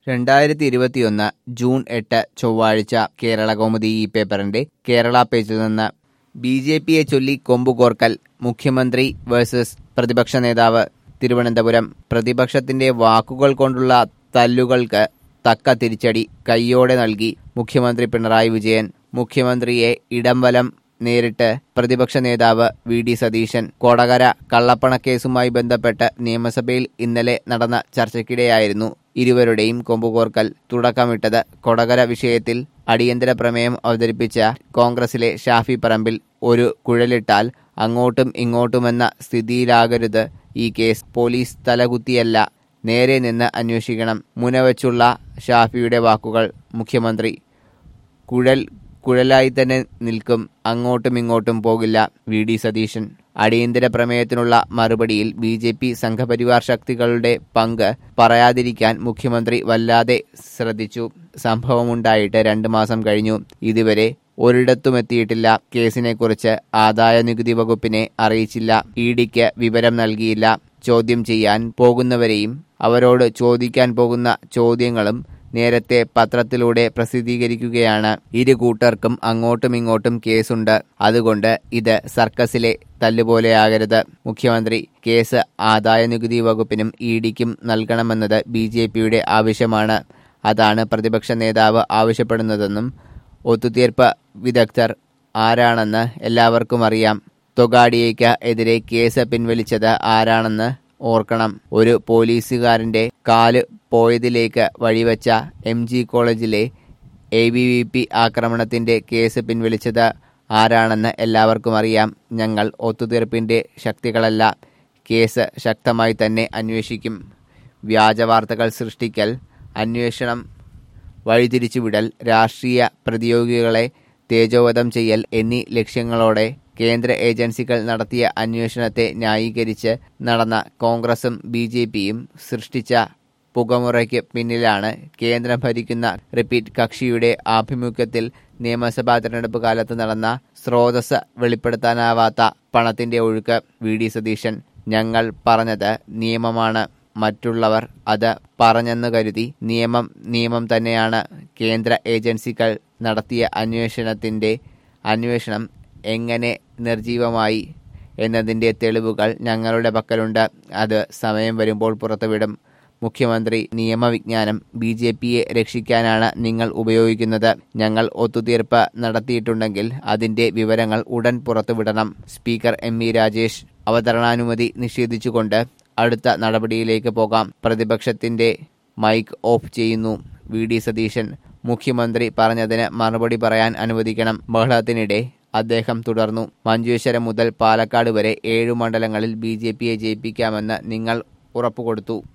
രണ്ടായിരത്തി ഇരുപത്തിയൊന്ന് ജൂൺ എട്ട് ചൊവ്വാഴ്ച കേരള കൗമുദി ഈ പേപ്പറിന്റെ കേരള പേജിൽ നിന്ന് ബി ജെ പിയെ ചൊല്ലി കൊമ്പുകോർക്കൽ മുഖ്യമന്ത്രി വേഴ്സസ് പ്രതിപക്ഷ നേതാവ് തിരുവനന്തപുരം പ്രതിപക്ഷത്തിന്റെ വാക്കുകൾ കൊണ്ടുള്ള തല്ലുകൾക്ക് തക്ക തിരിച്ചടി കൈയോടെ നൽകി മുഖ്യമന്ത്രി പിണറായി വിജയൻ മുഖ്യമന്ത്രിയെ ഇടംവലം നേരിട്ട് പ്രതിപക്ഷ നേതാവ് വി ഡി സതീശൻ കൊടകര കള്ളപ്പണക്കേസുമായി ബന്ധപ്പെട്ട് നിയമസഭയിൽ ഇന്നലെ നടന്ന ചർച്ചയ്ക്കിടെയായിരുന്നു ഇരുവരുടെയും കൊമ്പുകോർക്കൽ തുടക്കമിട്ടത് കൊടകര വിഷയത്തിൽ അടിയന്തര പ്രമേയം അവതരിപ്പിച്ച കോൺഗ്രസിലെ ഷാഫി പറമ്പിൽ ഒരു കുഴലിട്ടാൽ അങ്ങോട്ടും ഇങ്ങോട്ടുമെന്ന സ്ഥിതിയിലാകരുത് ഈ കേസ് പോലീസ് തലകുത്തിയല്ല നേരെ നിന്ന് അന്വേഷിക്കണം മുനവച്ചുള്ള ഷാഫിയുടെ വാക്കുകൾ മുഖ്യമന്ത്രി കുഴൽ കുഴലായി തന്നെ നിൽക്കും അങ്ങോട്ടും ഇങ്ങോട്ടും പോകില്ല വി ഡി സതീശൻ അടിയന്തര പ്രമേയത്തിനുള്ള മറുപടിയിൽ ബി ജെ പി സംഘപരിവാർ ശക്തികളുടെ പങ്ക് പറയാതിരിക്കാൻ മുഖ്യമന്ത്രി വല്ലാതെ ശ്രദ്ധിച്ചു സംഭവമുണ്ടായിട്ട് രണ്ട് മാസം കഴിഞ്ഞു ഇതുവരെ ഒരിടത്തുമെത്തിയിട്ടില്ല കേസിനെക്കുറിച്ച് ആദായ നികുതി വകുപ്പിനെ അറിയിച്ചില്ല ഇ ഡിക്ക് വിവരം നൽകിയില്ല ചോദ്യം ചെയ്യാൻ പോകുന്നവരെയും അവരോട് ചോദിക്കാൻ പോകുന്ന ചോദ്യങ്ങളും നേരത്തെ പത്രത്തിലൂടെ പ്രസിദ്ധീകരിക്കുകയാണ് ഇരു കൂട്ടർക്കും അങ്ങോട്ടും ഇങ്ങോട്ടും കേസുണ്ട് അതുകൊണ്ട് ഇത് സർക്കസിലെ തല്ലുപോലെയാകരുത് മുഖ്യമന്ത്രി കേസ് ആദായ നികുതി വകുപ്പിനും ഇ ഡിക്കും നൽകണമെന്നത് ബി ജെ പിയുടെ ആവശ്യമാണ് അതാണ് പ്രതിപക്ഷ നേതാവ് ആവശ്യപ്പെടുന്നതെന്നും ഒത്തുതീർപ്പ് വിദഗ്ധർ ആരാണെന്ന് എല്ലാവർക്കും അറിയാം തൊഗാഡിയയ്ക്ക് എതിരെ കേസ് പിൻവലിച്ചത് ആരാണെന്ന് ഓർക്കണം ഒരു പോലീസുകാരന്റെ കാല് പോയതിലേക്ക് വഴിവെച്ച എം ജി കോളേജിലെ എ ബി വി പി ആക്രമണത്തിന്റെ കേസ് പിൻവലിച്ചത് ആരാണെന്ന് എല്ലാവർക്കും അറിയാം ഞങ്ങൾ ഒത്തുതീർപ്പിന്റെ ശക്തികളല്ല കേസ് ശക്തമായി തന്നെ അന്വേഷിക്കും വ്യാജവാർത്തകൾ സൃഷ്ടിക്കൽ അന്വേഷണം വഴിതിരിച്ചുവിടൽ രാഷ്ട്രീയ പ്രതിയോഗികളെ തേജോവധം ചെയ്യൽ എന്നീ ലക്ഷ്യങ്ങളോടെ കേന്ദ്ര ഏജൻസികൾ നടത്തിയ അന്വേഷണത്തെ ന്യായീകരിച്ച് നടന്ന കോൺഗ്രസും ബി ജെ പിയും സൃഷ്ടിച്ച പുകമുറയ്ക്ക് പിന്നിലാണ് കേന്ദ്രം ഭരിക്കുന്ന റിപ്പീറ്റ് കക്ഷിയുടെ ആഭിമുഖ്യത്തിൽ നിയമസഭാ തെരഞ്ഞെടുപ്പ് കാലത്ത് നടന്ന സ്രോതസ് വെളിപ്പെടുത്താനാവാത്ത പണത്തിന്റെ ഒഴുക്ക് വി ഡി സതീശൻ ഞങ്ങൾ പറഞ്ഞത് നിയമമാണ് മറ്റുള്ളവർ അത് പറഞ്ഞെന്ന് കരുതി നിയമം നിയമം തന്നെയാണ് കേന്ദ്ര ഏജൻസികൾ നടത്തിയ അന്വേഷണത്തിന്റെ അന്വേഷണം എങ്ങനെ നിർജീവമായി എന്നതിന്റെ തെളിവുകൾ ഞങ്ങളുടെ പക്കലുണ്ട് അത് സമയം വരുമ്പോൾ പുറത്തുവിടും മുഖ്യമന്ത്രി നിയമവിജ്ഞാനം ബി ജെ പിയെ രക്ഷിക്കാനാണ് നിങ്ങൾ ഉപയോഗിക്കുന്നത് ഞങ്ങൾ ഒത്തുതീർപ്പ് നടത്തിയിട്ടുണ്ടെങ്കിൽ അതിന്റെ വിവരങ്ങൾ ഉടൻ പുറത്തുവിടണം സ്പീക്കർ എം വി രാജേഷ് അവതരണാനുമതി നിഷേധിച്ചുകൊണ്ട് അടുത്ത നടപടിയിലേക്ക് പോകാം പ്രതിപക്ഷത്തിന്റെ മൈക്ക് ഓഫ് ചെയ്യുന്നു വി ഡി സതീശൻ മുഖ്യമന്ത്രി പറഞ്ഞതിന് മറുപടി പറയാൻ അനുവദിക്കണം ബഹളത്തിനിടെ അദ്ദേഹം തുടർന്നു മഞ്ചേശ്വരം മുതൽ പാലക്കാട് വരെ ഏഴു മണ്ഡലങ്ങളിൽ ബി ജെ പിയെ ജയിപ്പിക്കാമെന്ന് നിങ്ങൾ ഉറപ്പുകൊടുത്തു